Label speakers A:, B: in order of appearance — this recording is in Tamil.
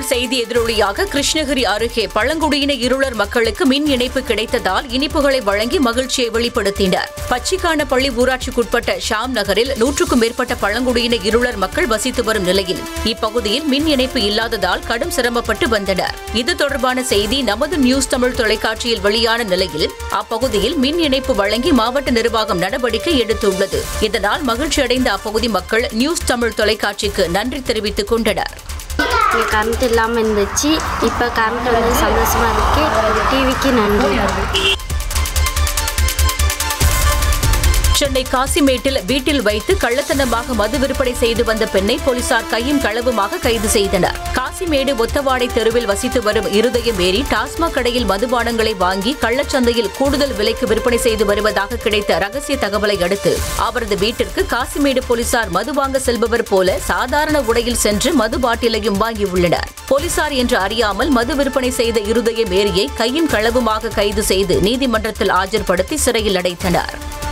A: தமிழ் செய்தி எதிரொலியாக கிருஷ்ணகிரி அருகே பழங்குடியின இருளர் மக்களுக்கு மின் இணைப்பு கிடைத்ததால் இனிப்புகளை வழங்கி மகிழ்ச்சியை வெளிப்படுத்தினர் பச்சிக்கானப்பள்ளி ஊராட்சிக்குட்பட்ட ஷாம் நகரில் நூற்றுக்கும் மேற்பட்ட பழங்குடியின இருளர் மக்கள் வசித்து வரும் நிலையில் இப்பகுதியில் மின் இணைப்பு இல்லாததால் கடும் சிரமப்பட்டு வந்தனர் இது தொடர்பான செய்தி நமது நியூஸ் தமிழ் தொலைக்காட்சியில் வெளியான நிலையில் அப்பகுதியில் மின் இணைப்பு வழங்கி மாவட்ட நிர்வாகம் நடவடிக்கை எடுத்துள்ளது இதனால் மகிழ்ச்சியடைந்த அப்பகுதி மக்கள் நியூஸ் தமிழ் தொலைக்காட்சிக்கு நன்றி தெரிவித்துக் கொண்டனர்
B: இங்கே கரண்ட் இல்லாமல் இருந்துச்சு இப்போ கரண்ட் வந்து சந்தோஷமாக இருக்குது டிவிக்கு நன்றி
A: சென்னை காசிமேட்டில் வீட்டில் வைத்து கள்ளத்தனமாக மது விற்பனை செய்து வந்த பெண்ணை போலீசார் கையும் களவுமாக கைது செய்தனர் காசிமேடு ஒத்தவாடை தெருவில் வசித்து வரும் இருதயம் ஏறி டாஸ்மாக் கடையில் மதுபானங்களை வாங்கி கள்ளச்சந்தையில் கூடுதல் விலைக்கு விற்பனை செய்து வருவதாக கிடைத்த ரகசிய தகவலை அடுத்து அவரது வீட்டிற்கு காசிமேடு போலீசார் மது வாங்க செல்பவர் போல சாதாரண உடையில் சென்று மது பாட்டிலையும் வாங்கியுள்ளனர் போலீசார் என்று அறியாமல் மது விற்பனை செய்த இருதய மேரியை கையும் களவுமாக கைது செய்து நீதிமன்றத்தில் ஆஜர்படுத்தி சிறையில் அடைத்தனர்